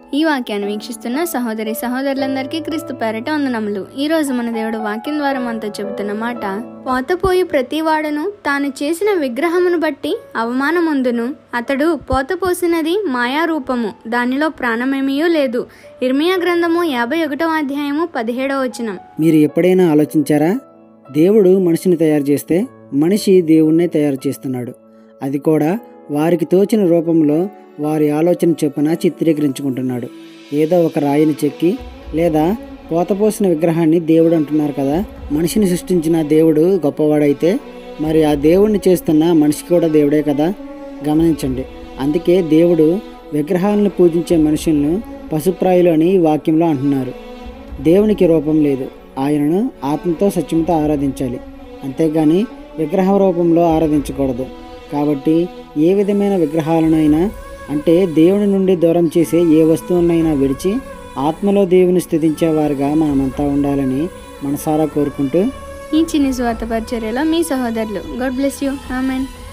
ఈ వాక్యాన్ని వీక్షిస్తున్న సహోదరి సహోదరులందరికీ క్రీస్తు పేరట వందనములు ఈ రోజు మన దేవుడు వాక్యం ద్వారా మనతో చెబుతున్న మాట పోతపోయి ప్రతి వాడను తాను చేసిన విగ్రహమును బట్టి అవమానముందును అతడు పోతపోసినది మాయారూపము దానిలో ప్రాణమేమీయూ లేదు ఇర్మియా గ్రంథము యాభై ఒకటో అధ్యాయము పదిహేడవ వచనం మీరు ఎప్పుడైనా ఆలోచించారా దేవుడు మనిషిని తయారు చేస్తే మనిషి దేవుణ్ణే తయారు చేస్తున్నాడు అది కూడా వారికి తోచిన రూపంలో వారి ఆలోచన చొప్పున చిత్రీకరించుకుంటున్నాడు ఏదో ఒక రాయిని చెక్కి లేదా పోతపోసిన విగ్రహాన్ని దేవుడు అంటున్నారు కదా మనిషిని సృష్టించిన దేవుడు గొప్పవాడైతే మరి ఆ దేవుణ్ణి చేస్తున్న మనిషి కూడా దేవుడే కదా గమనించండి అందుకే దేవుడు విగ్రహాలను పూజించే మనుషులను పశుప్రాయులు అని ఈ వాక్యంలో అంటున్నారు దేవునికి రూపం లేదు ఆయనను ఆత్మతో సత్యంతో ఆరాధించాలి అంతేగాని విగ్రహ రూపంలో ఆరాధించకూడదు కాబట్టి ఏ విధమైన విగ్రహాలనైనా అంటే దేవుని నుండి దూరం చేసే ఏ వస్తువునైనా విడిచి ఆత్మలో దేవుని స్థుతించేవారుగా మనమంతా ఉండాలని మనసారా కోరుకుంటూ ఈ చిన్ని స్వార్థ పరిచర్యలో మీ సహోదరులు గాడ్ బ్లెస్ యూ ఆమెన్